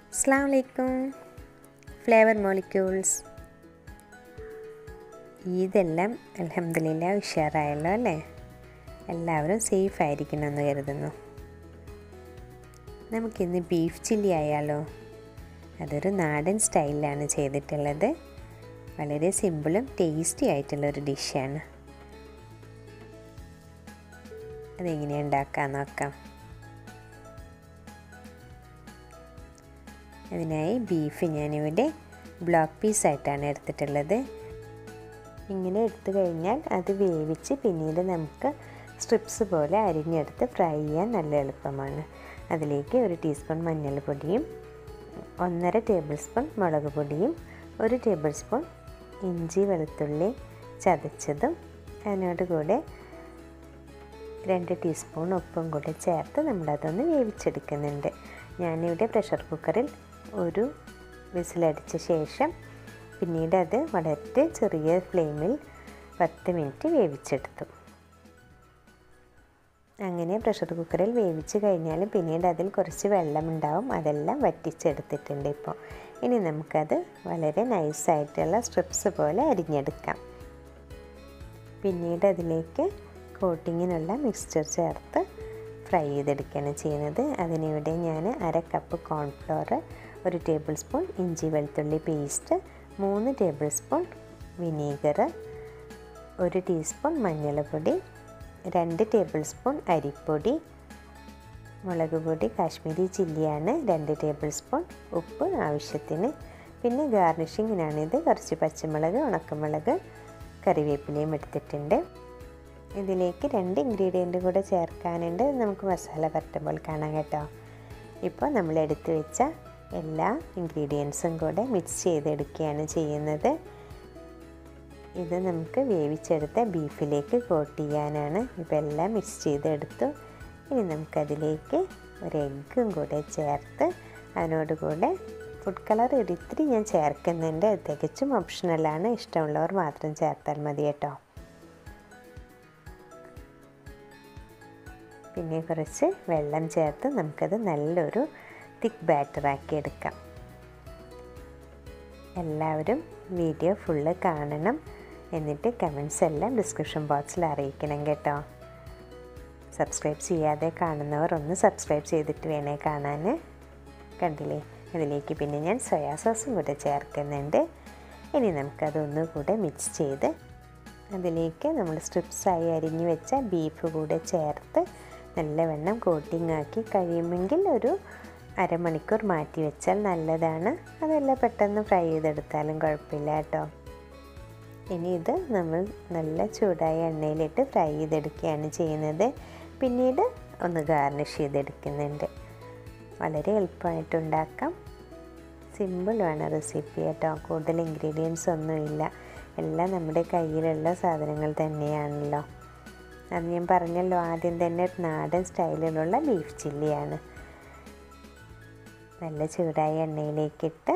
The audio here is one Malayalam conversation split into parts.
അസ്സാം വലൈക്കും ഫ്ലേവർ മോളിക്യൂൾസ് ഇതെല്ലാം അലഹമില്ല ഉഷാറായല്ലോ അല്ലേ എല്ലാവരും സേഫ് ആയിരിക്കണമെന്ന് കരുതുന്നു നമുക്കിന്ന് ബീഫ് ചില്ലി ആയാലോ അതൊരു നാടൻ സ്റ്റൈലിലാണ് ചെയ്തിട്ടുള്ളത് വളരെ സിമ്പിളും ടേസ്റ്റി ആയിട്ടുള്ള ഒരു ഡിഷാണ് അതെങ്ങനെയാണ് ഉണ്ടാക്കാൻ നോക്കാം അതിനായി ബീഫ് ഞാനിവിടെ ബ്ലോക്ക് പീസായിട്ടാണ് എടുത്തിട്ടുള്ളത് ഇങ്ങനെ എടുത്തു കഴിഞ്ഞാൽ അത് വേവിച്ച് പിന്നീട് നമുക്ക് സ്ട്രിപ്സ് പോലെ അരിഞ്ഞെടുത്ത് ഫ്രൈ ചെയ്യാൻ നല്ല എളുപ്പമാണ് അതിലേക്ക് ഒരു ടീസ്പൂൺ മഞ്ഞൾപ്പൊടിയും ഒന്നര ടേബിൾ സ്പൂൺ മുളക് പൊടിയും ഒരു ടേബിൾ സ്പൂൺ ഇഞ്ചി വെളുത്തുള്ളി ചതച്ചതും അതിനോട് കൂടെ രണ്ട് ടീസ്പൂൺ ഉപ്പും കൂടെ ചേർത്ത് നമ്മളതൊന്ന് വേവിച്ചെടുക്കുന്നുണ്ട് ഞാനിവിടെ പ്രഷർ കുക്കറിൽ ഒരു വിസിലടിച്ച ശേഷം പിന്നീട് അത് വളരെ ചെറിയ ഫ്ലെയിമിൽ പത്ത് മിനിറ്റ് വേവിച്ചെടുത്തു അങ്ങനെ പ്രഷർ കുക്കറിൽ വേവിച്ച് കഴിഞ്ഞാൽ പിന്നീട് അതിൽ കുറച്ച് വെള്ളമുണ്ടാവും അതെല്ലാം വറ്റിച്ചെടുത്തിട്ടുണ്ട് ഇപ്പോൾ ഇനി നമുക്കത് വളരെ നൈസായിട്ടുള്ള സ്ട്രിപ്സ് പോലെ അരിഞ്ഞെടുക്കാം പിന്നീട് അതിലേക്ക് കോട്ടിങ്ങിനുള്ള മിക്സ്ചർ ചേർത്ത് ഫ്രൈ ചെയ്തെടുക്കുകയാണ് ചെയ്യുന്നത് അതിനിവിടെ ഞാൻ അര കപ്പ് കോൺഫ്ലോർ ഒരു ടേബിൾ സ്പൂൺ ഇഞ്ചി വെളുത്തുള്ളി പേസ്റ്റ് മൂന്ന് ടേബിൾ സ്പൂൺ വിനീഗർ ഒരു ടീസ്പൂൺ മഞ്ഞൾപ്പൊടി രണ്ട് ടേബിൾ സ്പൂൺ അരിപ്പൊടി മുളക് പൊടി കാശ്മീരി ചില്ലിയാണ് രണ്ട് ടേബിൾ സ്പൂൺ ഉപ്പ് ആവശ്യത്തിന് പിന്നെ ഗാർണിഷിങ്ങിനാണിത് കുറച്ച് പച്ചമുളക് ഉണക്കമുളക് കറിവേപ്പിലയും എടുത്തിട്ടുണ്ട് ഇതിലേക്ക് രണ്ട് ഇൻഗ്രീഡിയൻ്റ് കൂടെ ചേർക്കാനുണ്ട് നമുക്ക് മസാല പരട്ടുമ്പോൾ കാണാം കേട്ടോ ഇപ്പോൾ നമ്മൾ എടുത്തു വെച്ച എല്ലാ ഇൻഗ്രീഡിയൻസും കൂടെ മിക്സ് ചെയ്തെടുക്കുകയാണ് ചെയ്യുന്നത് ഇത് നമുക്ക് വേവിച്ചെടുത്ത ബീഫിലേക്ക് കോട്ട് ചെയ്യാനാണ് ഇപ്പോൾ എല്ലാം മിക്സ് ചെയ്തെടുത്തു ഇനി നമുക്കതിലേക്ക് ഒരു എഗ്ഗും കൂടെ ചേർത്ത് അതിനോട് കൂടെ ഫുഡ് കളർ ഇത്തിരി ഞാൻ ചേർക്കുന്നുണ്ട് അത് തികച്ചും ഓപ്ഷണലാണ് ഇഷ്ടമുള്ളവർ മാത്രം ചേർത്താൽ മതി കേട്ടോ പിന്നെ കുറച്ച് വെള്ളം ചേർത്ത് നമുക്കത് നല്ലൊരു തിക്ക് ബാറ്ററാക്കി എടുക്കാം എല്ലാവരും വീഡിയോ ഫുള്ള് കാണണം എന്നിട്ട് കമൻസ് എല്ലാം ഡിസ്ക്രിപ്ഷൻ ബോക്സിൽ അറിയിക്കണം കേട്ടോ സബ്സ്ക്രൈബ് ചെയ്യാതെ കാണുന്നവർ ഒന്ന് സബ്സ്ക്രൈബ് ചെയ്തിട്ട് വേണേ കാണാൻ കണ്ടില്ലേ അതിലേക്ക് പിന്നെ ഞാൻ സോയാ സോസും കൂടെ ചേർക്കുന്നുണ്ട് ഇനി നമുക്കതൊന്നും കൂടെ മിക്സ് ചെയ്ത് അതിലേക്ക് നമ്മൾ സ്ട്രിപ്സായി അരിഞ്ഞു വെച്ച ബീഫ് കൂടെ ചേർത്ത് നല്ലവണ്ണം കോട്ടിംഗ് ആക്കി കഴിയുമെങ്കിൽ ഒരു അരമണിക്കൂർ മാറ്റി വെച്ചാൽ നല്ലതാണ് അതെല്ലാം പെട്ടെന്ന് ഫ്രൈ ചെയ്തെടുത്താലും കുഴപ്പമില്ല കേട്ടോ ഇനി ഇത് നമ്മൾ നല്ല ചൂടായ എണ്ണയിലിട്ട് ഫ്രൈ ചെയ്തെടുക്കുകയാണ് ചെയ്യുന്നത് പിന്നീട് ഒന്ന് ഗാർണിഷ് ചെയ്തെടുക്കുന്നുണ്ട് വളരെ എളുപ്പമായിട്ടുണ്ടാക്കാം സിമ്പിളുമാണ് റെസിപ്പി കേട്ടോ കൂടുതൽ ഇൻഗ്രീഡിയൻസ് ഒന്നുമില്ല എല്ലാം നമ്മുടെ കയ്യിലുള്ള സാധനങ്ങൾ തന്നെയാണല്ലോ അത് ഞാൻ പറഞ്ഞല്ലോ ആദ്യം തന്നെ നാടൻ സ്റ്റൈലിലുള്ള ബീഫ് ചില്ലിയാണ് നല്ല ചൂടായ എണ്ണയിലേക്കിട്ട്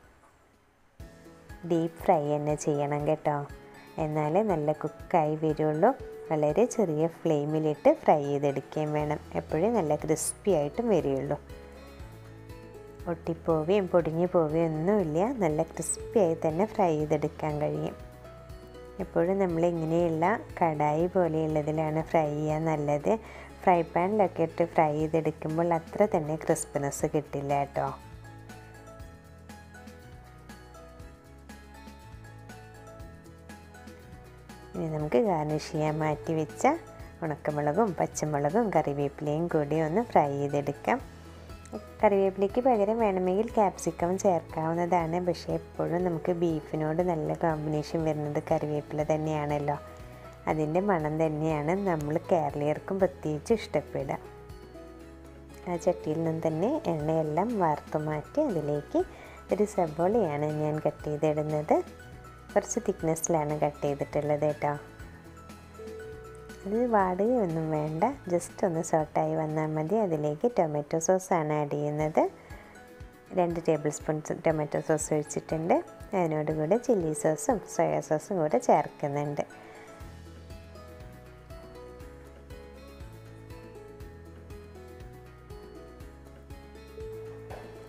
ഡീപ്പ് ഫ്രൈ തന്നെ ചെയ്യണം കേട്ടോ എന്നാലേ നല്ല കുക്കായി വരുള്ളൂ വളരെ ചെറിയ ഫ്ലെയിമിലിട്ട് ഫ്രൈ ചെയ്തെടുക്കുകയും വേണം എപ്പോഴും നല്ല ക്രിസ്പി ആയിട്ടും വരികയുള്ളൂ ഒട്ടിപ്പോവുകയും പൊടിഞ്ഞു പോവുകയും ഒന്നുമില്ല നല്ല ക്രിസ്പിയായി തന്നെ ഫ്രൈ ചെയ്തെടുക്കാൻ കഴിയും എപ്പോഴും നമ്മൾ ഇങ്ങനെയുള്ള കടായി പോലെയുള്ളതിലാണ് ഫ്രൈ ചെയ്യാൻ നല്ലത് ഫ്രൈ പാനിലൊക്കെ ഇട്ട് ഫ്രൈ ചെയ്തെടുക്കുമ്പോൾ അത്ര തന്നെ ക്രിസ്പിനെസ് കിട്ടില്ല കേട്ടോ ഇനി നമുക്ക് ഗാർണിഷ് ചെയ്യാൻ മാറ്റി വെച്ച ഉണക്കമുളകും പച്ചമുളകും കറിവേപ്പിലയും കൂടി ഒന്ന് ഫ്രൈ ചെയ്തെടുക്കാം കറിവേപ്പിലയ്ക്ക് പകരം വേണമെങ്കിൽ ക്യാപ്സിക്കം ചേർക്കാവുന്നതാണ് പക്ഷേ എപ്പോഴും നമുക്ക് ബീഫിനോട് നല്ല കോമ്പിനേഷൻ വരുന്നത് കറിവേപ്പില തന്നെയാണല്ലോ അതിൻ്റെ മണം തന്നെയാണ് നമ്മൾ കേരളീയർക്കും പ്രത്യേകിച്ച് ഇഷ്ടപ്പെടുക ആ ചട്ടിയിൽ നിന്ന് തന്നെ എണ്ണയെല്ലാം വറുത്തു മാറ്റി അതിലേക്ക് ഒരു സബോളയാണ് ഞാൻ കട്ട് ചെയ്തിടുന്നത് കുറച്ച് തിക്നെസ്സിലാണ് കട്ട് ചെയ്തിട്ടുള്ളത് കേട്ടോ അത് വാടുകയൊന്നും വേണ്ട ജസ്റ്റ് ഒന്ന് സോട്ടായി വന്നാൽ മതി അതിലേക്ക് ടൊമാറ്റോ സോസാണ് ആഡ് ചെയ്യുന്നത് രണ്ട് ടേബിൾ സ്പൂൺ ടൊമാറ്റോ സോസ് ഒഴിച്ചിട്ടുണ്ട് അതിനോട് കൂടെ ചില്ലി സോസും സോയാ സോസും കൂടെ ചേർക്കുന്നുണ്ട്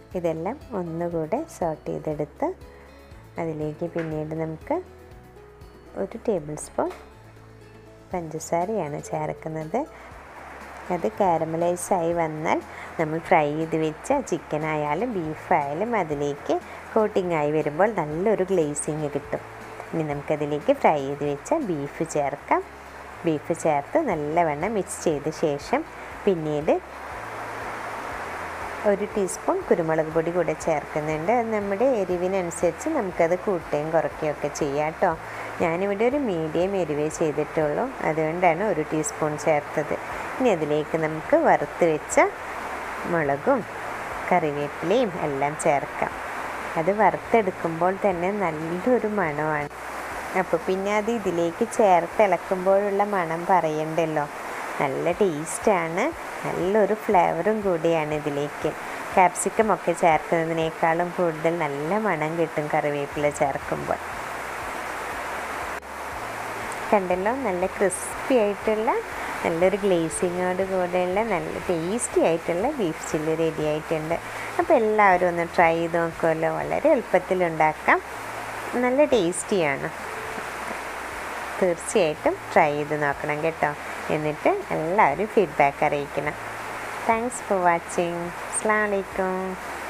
ഇതെല്ലാം ഒന്നുകൂടെ സോട്ട് ചെയ്തെടുത്ത് അതിലേക്ക് പിന്നീട് നമുക്ക് ഒരു ടേബിൾ സ്പൂൺ പഞ്ചസാരയാണ് ചേർക്കുന്നത് അത് കാരമലൈസായി വന്നാൽ നമ്മൾ ഫ്രൈ ചെയ്ത് വെച്ച ചിക്കൻ ആയാലും ബീഫ് ആയാലും അതിലേക്ക് കോട്ടിംഗ് ആയി വരുമ്പോൾ നല്ലൊരു ഗ്ലേസിങ് കിട്ടും ഇനി നമുക്കതിലേക്ക് ഫ്രൈ ചെയ്ത് വെച്ച ബീഫ് ചേർക്കാം ബീഫ് ചേർത്ത് നല്ലവണ്ണം മിക്സ് ചെയ്ത ശേഷം പിന്നീട് ഒരു ടീസ്പൂൺ കുരുമുളക് പൊടി കൂടെ ചേർക്കുന്നുണ്ട് അത് നമ്മുടെ എരിവിനനുസരിച്ച് നമുക്കത് കൂട്ടുകയും കുറയ്ക്കുകയും ഒക്കെ ചെയ്യാം കേട്ടോ ഞാനിവിടെ ഒരു മീഡിയം എരിവേ ചെയ്തിട്ടുള്ളൂ അതുകൊണ്ടാണ് ഒരു ടീസ്പൂൺ ചേർത്തത് ഇനി അതിലേക്ക് നമുക്ക് വറുത്ത് വെച്ച മുളകും കറിവേപ്പിലയും എല്ലാം ചേർക്കാം അത് വറുത്തെടുക്കുമ്പോൾ തന്നെ നല്ലൊരു മണമാണ് അപ്പോൾ പിന്നെ അത് ഇതിലേക്ക് ചേർത്ത് ഇളക്കുമ്പോഴുള്ള മണം പറയണ്ടല്ലോ നല്ല ടേസ്റ്റാണ് നല്ലൊരു ഫ്ലേവറും കൂടിയാണ് ഇതിലേക്ക് ക്യാപ്സിക്കം ഒക്കെ ചേർക്കുന്നതിനേക്കാളും കൂടുതൽ നല്ല മണം കിട്ടും കറിവേപ്പില ചേർക്കുമ്പോൾ കണ്ടല്ലോ നല്ല ക്രിസ്പി ആയിട്ടുള്ള നല്ലൊരു ഗ്ലേസിങ്ങോട് കൂടെയുള്ള നല്ല ടേസ്റ്റി ആയിട്ടുള്ള ബീഫ് ചില്ലി റെഡി ആയിട്ടുണ്ട് അപ്പോൾ എല്ലാവരും ഒന്ന് ട്രൈ ചെയ്ത് നോക്കുമല്ലോ വളരെ എളുപ്പത്തിൽ ഉണ്ടാക്കാം നല്ല ടേസ്റ്റിയാണ് തീർച്ചയായിട്ടും ട്രൈ ചെയ്ത് നോക്കണം കേട്ടോ എന്നിട്ട് എല്ലാവരും ഫീഡ്ബാക്ക് അറിയിക്കണം താങ്ക്സ് ഫോർ വാച്ചിങ് അസ്സാം വലൈക്കും